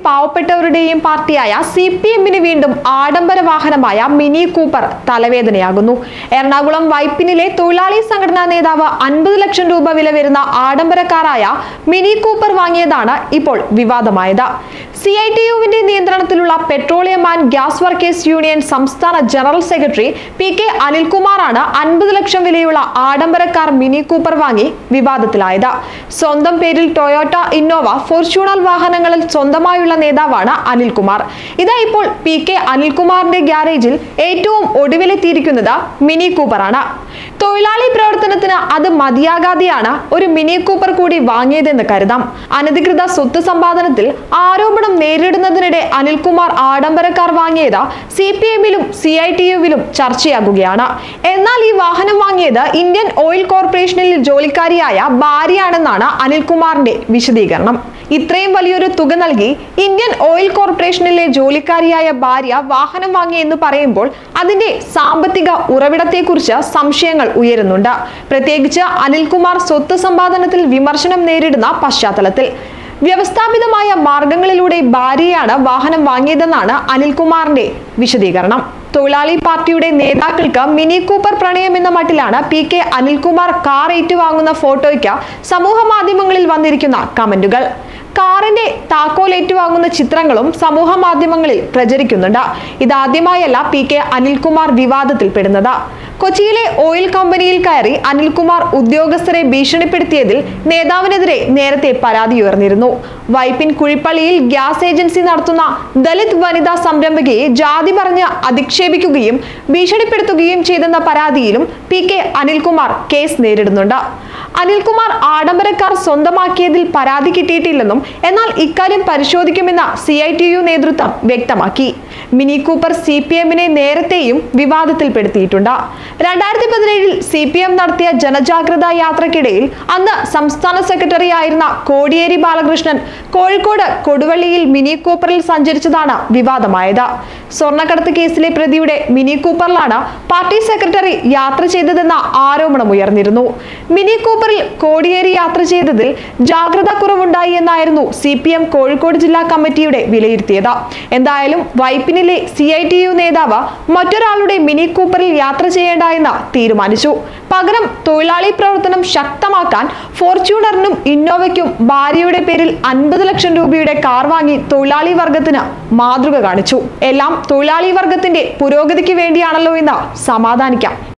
പാവപ്പെട്ടവരുടെയും പാർട്ടിയായ C P എമ്മിന് വീണ്ടും ആഡംബര വാഹനമായ മിനി കൂപ്പർ തലവേദനയാകുന്നു എറണാകുളം വൈപ്പിനിലെ തൊഴിലാളി സംഘടനാ നേതാവ് അൻപത് ലക്ഷം രൂപ വില വരുന്ന ആഡംബര കാറായ മിനി കൂപ്പർ വാങ്ങിയതാണ് ഇപ്പോൾ വിവാദമായത് സി ഐ ടി യുവിന്റെ നിയന്ത്രണത്തിലുള്ള petroleum and gas workers union സംസ്ഥാന ജനറൽ സെക്രട്ടറി പി കെ അനിൽകുമാറാണ് അൻപത് ലക്ഷം വിലയുള്ള ആഡംബര കാർ മിനി കൂപ്പർ വാങ്ങി വിവാദത്തിലായത് സ്വന്തം പേരിൽ ടൊയോട്ട ഇന്നോവ ഫോർച്യൂണർ വാഹനങ്ങളിൽ സ്വന്തമായുള്ള നേതാവാണ് അനിൽകുമാർ ഇതാ ഇപ്പോൾ പി കെ അനിൽകുമാറിന്റെ ഗ്യാരേജിൽ ഏറ്റവും ഒടുവിലെത്തിയിരിക്കുന്നത് മിനി കൂപ്പറാണ് തൊഴിലാളി പ്രവർത്തനത്തിന് അത് മതിയാകാതെയാണ് ഒരു മിനി കൂപ്പർ കൂടി വാങ്ങിയതെന്ന് കരുതാം അനധികൃത സ്വത്ത് സമ്പാദനത്തിൽ ആരോപണം നേരിടുന്നതിനിടെ അനിൽകുമാർ ആഡംബര കാർ വാങ്ങിയത് സി പി എമ്മിലും സി ഐ ടി യുവിലും ചർച്ചയാകുകയാണ് എന്നാൽ ഈ വാഹനം വാങ്ങിയത് ഇന്ത്യൻ ഓയിൽ കോർപ്പറേഷനിൽ ജോലിക്കാരിയായ ഭാര്യയാണെന്നാണ് അനിൽകുമാറിന്റെ വിശദീകരണം ഇത്രയും വലിയൊരു തുക നൽകി ഇന്ത്യൻ ഓയിൽ കോർപ്പറേഷനിലെ ജോലിക്കാരിയായ ഭാര്യ വാഹനം വാങ്ങി എന്ന് പറയുമ്പോൾ അതിന്റെ സാമ്പത്തിക ഉറവിടത്തെക്കുറിച്ച് സംശയങ്ങൾ ഉയരുന്നുണ്ട് പ്രത്യേകിച്ച് അനിൽകുമാർ സ്വത്ത് സമ്പാദനത്തിൽ വിമർശനം നേരിടുന്ന പശ്ചാത്തലത്തിൽ വ്യവസ്ഥാപിതമായ മാർഗങ്ങളിലൂടെ ഭാര്യയാണ് വാഹനം വാങ്ങിയതെന്നാണ് അനിൽകുമാറിന്റെ വിശദീകരണം തൊഴിലാളി പാർട്ടിയുടെ നേതാക്കൾക്ക് മിനി കൂപ്പർ പ്രണയം എന്ന മട്ടിലാണ് പി കെ അനിൽകുമാർ കാർ ഏറ്റുവാങ്ങുന്ന ഫോട്ടോയ്ക്ക് സമൂഹ മാധ്യമങ്ങളിൽ വന്നിരിക്കുന്ന കമന്റുകൾ കാറിന്റെ താക്കോൽ ഏറ്റുവാങ്ങുന്ന ചിത്രങ്ങളും സമൂഹ മാധ്യമങ്ങളിൽ പ്രചരിക്കുന്നുണ്ട് ഇതാദ്യമായല്ല പി കെ അനിൽകുമാർ വിവാദത്തിൽപ്പെടുന്നത് കൊച്ചിയിലെ ഓയിൽ കമ്പനിയിൽ കയറി അനിൽകുമാർ ഉദ്യോഗസ്ഥരെ ഭീഷണിപ്പെടുത്തിയതിൽ നേതാവിനെതിരെ നേരത്തെ പരാതി ഉയർന്നിരുന്നു വൈപ്പിൻ കുഴിപ്പള്ളിയിൽ ഗ്യാസ് ഏജൻസി നടത്തുന്ന ദലിത് വനിതാ സംരംഭകയെ ജാതി പറഞ്ഞ് അധിക്ഷേപിക്കുകയും ഭീഷണിപ്പെടുത്തുകയും ചെയ്തെന്ന പരാതിയിലും പി കെ അനിൽകുമാർ കേസ് നേരിടുന്നുണ്ട് അനിൽകുമാർ ആഡംബരക്കാർ സ്വന്തമാക്കിയതിൽ പരാതി കിട്ടിയിട്ടില്ലെന്നും എന്നാൽ ഇക്കാര്യം പരിശോധിക്കുമെന്ന് സി ഐ ടി യു നേതൃത്വം വ്യക്തമാക്കി മിനി കൂപ്പർ സി പി എമ്മിനെ നേരത്തെയും വിവാദത്തിൽപ്പെടുത്തിയിട്ടുണ്ട് രണ്ടായിരത്തി പതിനേഴിൽ സി പി എം നടത്തിയ ജനജാഗ്രതാ യാത്രക്കിടയിൽ അന്ന് സംസ്ഥാന സെക്രട്ടറി ആയിരുന്ന കോടിയേരി ബാലകൃഷ്ണൻ കോഴിക്കോട് കൊടുവള്ളിയിൽ മിനി കൂപ്പറിൽ സഞ്ചരിച്ചതാണ് വിവാദമായത് സ്വർണ്ണക്കടത്ത് കേസിലെ പ്രതിയുടെ മിനി കൂപ്പറിലാണ് പാർട്ടി സെക്രട്ടറി യാത്ര ചെയ്തതെന്ന ആരോപണം ഉയർന്നിരുന്നു മിനി കൂപ്പറിൽ കോടിയേരി യാത്ര ചെയ്തതിൽ ജാഗ്രതാ കുറവുണ്ടായി എന്നായിരുന്നു സി പി എം കോഴിക്കോട് ജില്ലാ കമ്മിറ്റിയുടെ വിലയിരുത്തിയത് എന്തായാലും വൈപ്പിനിലെ സി ഐ ടി യു നേതാവ് മറ്റൊരാളുടെ മിനി കൂപ്പറിൽ യാത്ര ചെയ്യേണ്ട എന്ന് തീരുമാനിച്ചു പകരം തൊഴിലാളി പ്രവർത്തനം ശക്തമാക്കാൻ ഫോർച്യൂണറിനും ഇന്നോവയ്ക്കും ഭാര്യയുടെ പേരിൽ അൻപത് ലക്ഷം രൂപയുടെ കാർ വാങ്ങി തൊഴിലാളി വർഗത്തിന് മാതൃക കാണിച്ചു എല്ലാം തൊഴിലാളി വർഗത്തിന്റെ പുരോഗതിക്ക് വേണ്ടിയാണല്ലോ എന്ന് സമാധാനിക്കാം